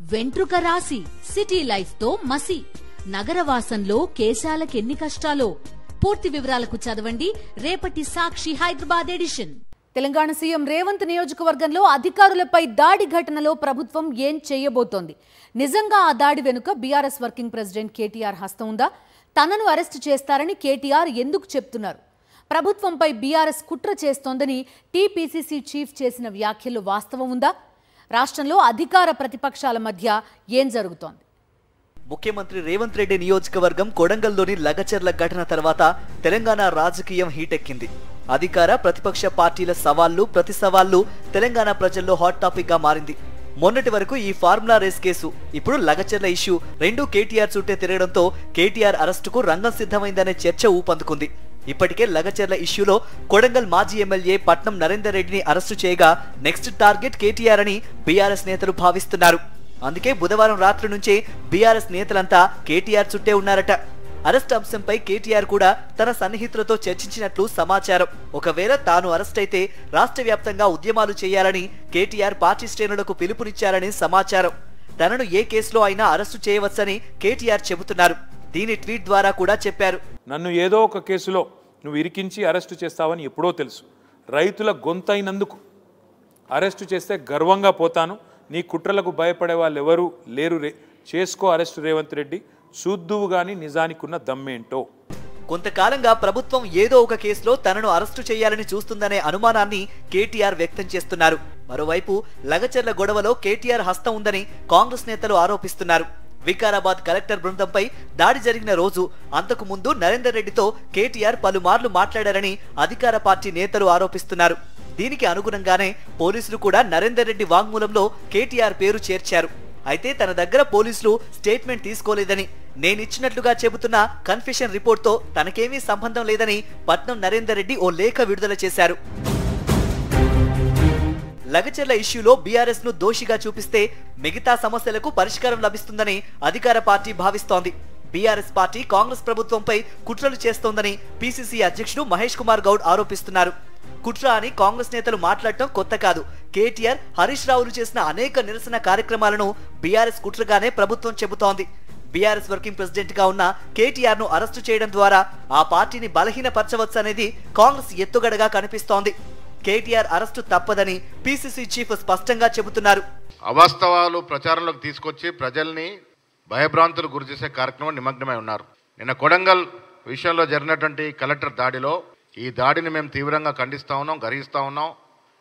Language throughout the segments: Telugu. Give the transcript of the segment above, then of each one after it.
వెంట్రుక రాసి సిటీ లైఫ్ తో మసి నగరవాసంలో కేశాలకెన్ని కష్టాలో పూర్తి వివరాలకు చదవండి రేపటి సాక్షి హైదరాబాద్ ఎడిషన్ తెలంగాణ సీఎం రేవంత్ నియోజకవర్గంలో అధికారులపై దాడి ఘటనలో ప్రభుత్వం ఏం చేయబోతోంది నిజంగా ఆ దాడి వెనుక బీఆర్ఎస్ వర్కింగ్ ప్రెసిడెంట్ కేటీఆర్ హస్తం ఉందా తనను అరెస్టు చేస్తారని కేటీఆర్ ఎందుకు చెప్తున్నారు ప్రభుత్వంపై బీఆర్ఎస్ కుట్ర చేస్తోందని టీపీసీసీ చీఫ్ చేసిన వ్యాఖ్యలు వాస్తవం ఉందా రాష్ట్రంలో అధికార ప్రతిపక్షాల మధ్య ఏం జరుగుతోంది ముఖ్యమంత్రి రేవంత్ రెడ్డి నియోజకవర్గం కొడంగల్లోని లగచర్ల ఘటన తర్వాత తెలంగాణ రాజకీయం హీటెక్కింది అధికార ప్రతిపక్ష పార్టీల సవాళ్లు ప్రతి సవాళ్లు తెలంగాణ ప్రజల్లో హాట్ టాపిక్ గా మారింది మొన్నటి వరకు ఈ ఫార్ములా రేస్ కేసు ఇప్పుడు లగచర్ల ఇష్యూ రెండు కేటీఆర్ చుట్టే తిరగడంతో కేటీఆర్ అరెస్టుకు రంగం సిద్ధమైందనే చర్చ ఊపందుకుంది ఇప్పటికే లగచర్ల ఇష్యూలో కొడంగల్ మాజీ ఎమ్మెల్యే పట్నం నరేందర్ రెడ్డిని అరెస్టు చేయగా నెక్స్ట్ టార్గెట్ కేటీఆర్ అని బీఆర్ఎస్ నేతలు భావిస్తున్నారు అందుకే బుధవారం రాత్రి నుంచే బీఆర్ఎస్ నేతలంతా కేటీఆర్ చుట్టే ఉన్నారట అరెస్ట్ అంశంపై కేటీఆర్ కూడా తన సన్నిహితులతో చర్చించినట్లు సమాచారం ఒకవేళ తాను అరెస్ట్ అయితే రాష్ట్ర వ్యాప్తంగా ఉద్యమాలు చేయాలని కేటీఆర్ పార్టీ శ్రేణులకు పిలుపునిచ్చారని సమాచారం తనను ఏ కేసులో అయినా అరెస్టు చేయవచ్చని కేటీఆర్ చెబుతున్నారు దీని ట్వీట్ ద్వారా కూడా చెప్పారు నన్ను ఏదో ఒక కేసులో నువ్వు ఇరికించి అరెస్టు చేస్తావని ఎప్పుడో తెలుసు రైతుల గొంతైనందుకు అరెస్టు చేస్తే గర్వంగా పోతాను నీ కుట్రలకు భయపడే వాళ్ళు ఎవరు లేరు రే చేసుకో అరెస్టు రేవంత్ రెడ్డి చూద్దువు గాని నిజానికున్న దమ్మేంటో కొంతకాలంగా ప్రభుత్వం ఏదో ఒక కేసులో తనను అరెస్టు చేయాలని చూస్తుందనే అనుమానాన్ని కేటీఆర్ వ్యక్తం చేస్తున్నారు మరోవైపు లగచర్ల గొడవలో కేటీఆర్ హస్తం ఉందని కాంగ్రెస్ నేతలు ఆరోపిస్తున్నారు వికారాబాద్ కలెక్టర్ బృందంపై దాడి జరిగిన రోజు అంతకు ముందు నరేందర్ రెడ్డితో కేటీఆర్ పలుమార్లు మాట్లాడారని అధికార పార్టీ నేతలు ఆరోపిస్తున్నారు దీనికి అనుగుణంగానే పోలీసులు కూడా నరేందర్ రెడ్డి వాంగ్మూలంలో కేటీఆర్ పేరు చేర్చారు అయితే తన దగ్గర పోలీసులు స్టేట్మెంట్ తీసుకోలేదని నేనిచ్చినట్లుగా చెబుతున్న కన్ఫెషన్ రిపోర్ట్తో తనకేమీ సంబంధం లేదని పట్నం నరేందర్ రెడ్డి ఓ లేఖ విడుదల చేశారు లగచర్ల ఇష్యూలో బీఆర్ఎస్ ను దోషిగా చూపిస్తే మిగతా సమస్యలకు పరిష్కారం లభిస్తుందని అధికార పార్టీ భావిస్తోంది బీఆర్ఎస్ పార్టీ కాంగ్రెస్ ప్రభుత్వంపై కుట్రలు చేస్తోందని పీసీసీ అధ్యక్షుడు మహేష్ కుమార్ గౌడ్ ఆరోపిస్తున్నారు కుట్ర అని కాంగ్రెస్ నేతలు మాట్లాడటం కొత్త కాదు కేటీఆర్ హరీష్ రావులు చేసిన అనేక నిరసన కార్యక్రమాలను బీఆర్ఎస్ కుట్రగానే ప్రభుత్వం చెబుతోంది బీఆర్ఎస్ వర్కింగ్ ప్రెసిడెంట్ గా ఉన్న కేటీఆర్ ను అరెస్టు చేయడం ద్వారా ఆ పార్టీని బలహీనపరచవచ్చనేది కాంగ్రెస్ ఎత్తుగడగా కనిపిస్తోంది కేటీఆర్ అరెస్టు తప్పదని పీసీసీ చీఫ్ స్పష్టంగా చెబుతున్నారు అవాస్తవాలు ప్రచారంలోకి తీసుకొచ్చి ప్రజల్ని భయభ్రాంతులు గురి చేసే కార్యక్రమం నిమగ్నమై ఉన్నారు నిన్న కొడంగల్ విషయంలో జరిగినటువంటి కలెక్టర్ దాడిలో ఈ దాడిని మేము తీవ్రంగా ఖండిస్తా ఉన్నాం గర్హిస్తా ఉన్నాం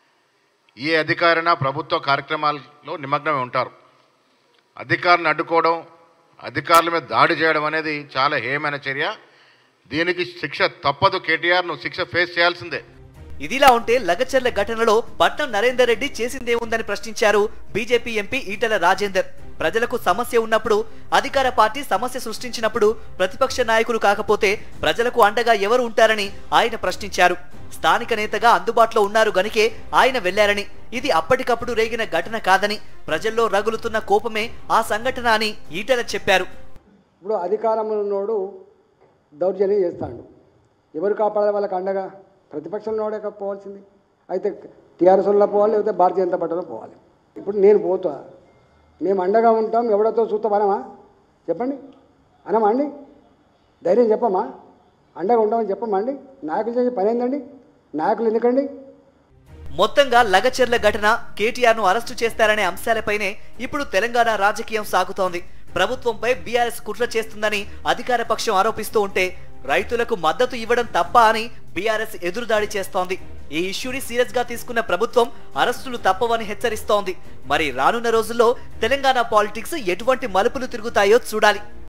ఏ అధికారైనా ప్రభుత్వ కార్యక్రమాల్లో నిమగ్నమై ఉంటారు అధికారులను అడ్డుకోవడం అధికారుల మీద దాడి చేయడం అనేది చాలా హేయమైన చర్య దీనికి శిక్ష తప్పదు కేటీఆర్ నువ్వు శిక్ష ఫేస్ చేయాల్సిందే ఇదిలా ఉంటే లగచర్ల ఘటనలో పట్నం నరేందర్ రెడ్డి చేసిందేముందని ప్రశ్నించారు బీజేపీ ఎంపీ ఈటల రాజేందర్ ప్రజలకు సమస్య ఉన్నప్పుడు అధికార పార్టీ సమస్య సృష్టించినప్పుడు ప్రతిపక్ష నాయకులు కాకపోతే ప్రజలకు అండగా ఎవరు ఉంటారని ఆయన ప్రశ్నించారు స్థానిక నేతగా అందుబాటులో ఉన్నారు గనికే ఆయన వెళ్లారని ఇది అప్పటికప్పుడు రేగిన ఘటన కాదని ప్రజల్లో రగులుతున్న కోపమే ఆ సంఘటన అని ఈటల చెప్పారు ఇప్పుడు అధికారంలో ఉన్నోడు దౌర్జన్యం చేస్తాడు ఎవరు కాపాడే వాళ్ళకి అండగా ప్రతిపక్షంలో ఉన్నోడే కదా పోవాల్సింది అయితే టీఆర్ఎస్లో పోవాలి లేకపోతే భారతీయ జనతా పార్టీలో పోవాలి ఇప్పుడు నేను పోతా మేము అండగా ఉంటాం ఎవరితో చూస్తాం అనమా చెప్పండి అనమా అండి ధైర్యం చెప్పమా అండగా ఉంటామని చెప్పమా అండి నాయకులు చేసే పని ఏందండి నాయకులు ఎందుకండి మొత్తంగా లగచర్ల ఘటన కేటీఆర్ ను అరెస్టు చేస్తారనే అంశాలపైనే ఇప్పుడు తెలంగాణ రాజకీయం సాగుతోంది ప్రభుత్వంపై బీఆర్ఎస్ కుట్ర చేస్తుందని అధికార పక్షం ఆరోపిస్తూ ఉంటే రైతులకు మద్దతు ఇవ్వడం తప్ప అని బీఆర్ఎస్ ఎదురుదాడి చేస్తోంది ఈ ఇష్యూని సీరియస్ గా తీసుకున్న ప్రభుత్వం అరెస్టులు తప్పవని హెచ్చరిస్తోంది మరి రానున్న రోజుల్లో తెలంగాణ పాలిటిక్స్ ఎటువంటి మలుపులు తిరుగుతాయో చూడాలి